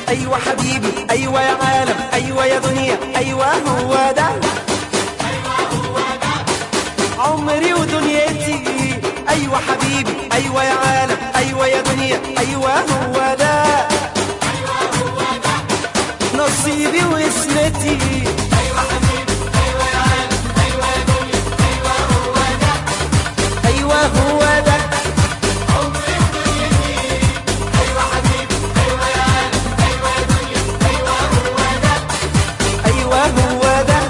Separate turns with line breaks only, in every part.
ايوه حبيبي ايوه يا عالم ايوه يا دنيا ايوه هو ده عمري ودنيتي ايوه حبيبي ايوه يا عالم ايوه يا دنيا ايوه هو ده نصيبي واسمتي ايوه هو ده ايوه هو ده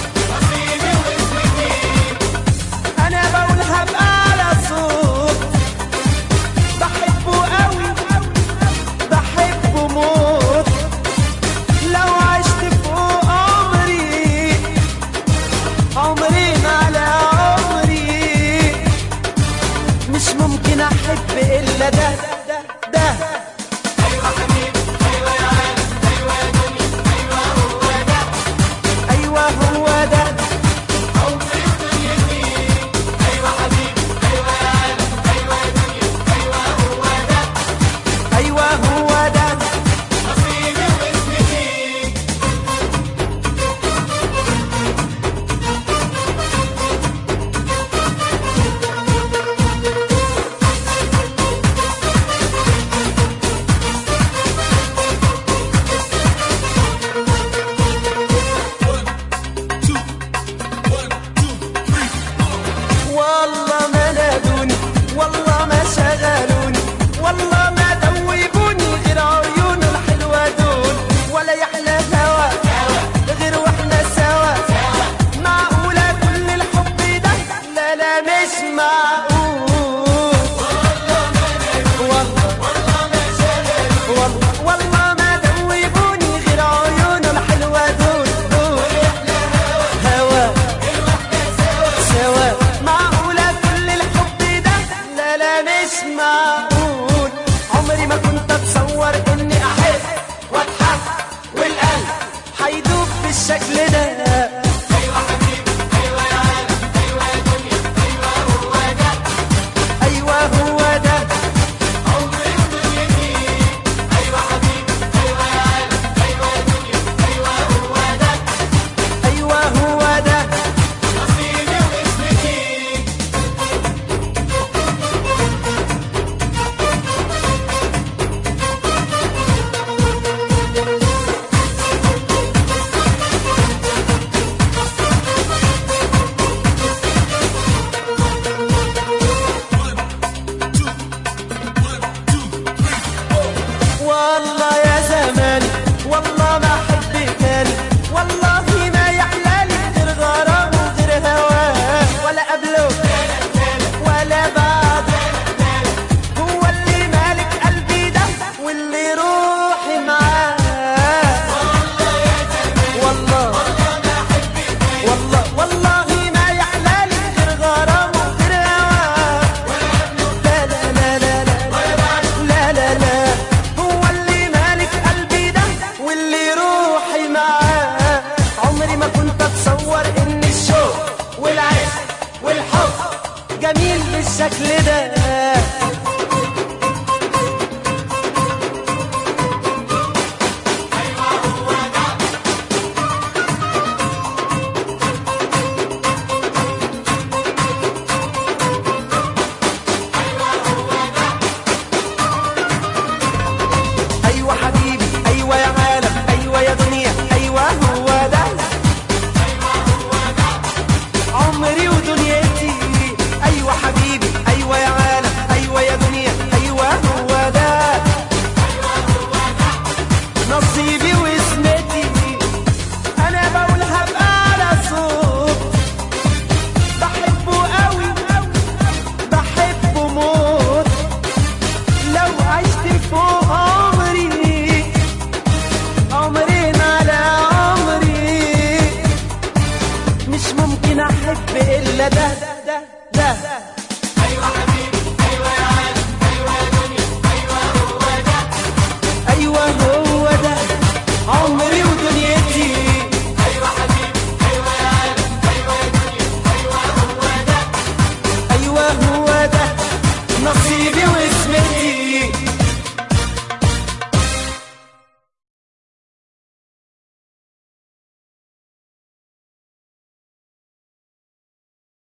انا بقولها بأعلى صوت بحبه قوي بحبه موت لو عشت فوق عمري عمري على عمري مش ممكن احب الا ده ده ده ايوه هو ده ايوه هو ده والله ما نادوني والله ما شغلوني والله ما دوبوني غير عيون الحلوة دول ولا يحلى هوا غير واحنا سوا معقولة كل الحب ده لا لا مش معقول والله والله والله ما دوبوني غير عيون الحلوة دول دول هوا سوا معقولة كل الحب ده لا لا مش معقول عمري ما كنت اتصور اني احب واضحك والقلب هيدوب بالشكل ده ايوه هو ده ايوه هو ده والله يا زماني والله ما احب تاني والله ما يحلالي غير غرام وغير هواه ولا قبله ولا بعده هو اللي مالك قلبي ده واللي روحي معاه والله والله والله ما يحلالي غير غرام وغير هواه لا لا لا لا لا لا لا لا هو اللي مالك قلبي ده واللي روحي معاه عمري ما كنت اتصور ان الشوق والعشق والحب جميل بالشكل ده ايوه حبيبي ايوه يا عالم ايوه يا دنيا ايوه هو ده عمري ودنيتي ايوه حبيبي ايوه يا عالم ايوه يا دنيا ايوه هو ده نصيبي واسمتي انا بقولها بأعلى صوت بحبه قوي بحبه موت لو عشت فوق عمري عمرين على عمري مش ممكن احب الا ده ده ده ايوه هو ده عمري ودنيتي ايوه هو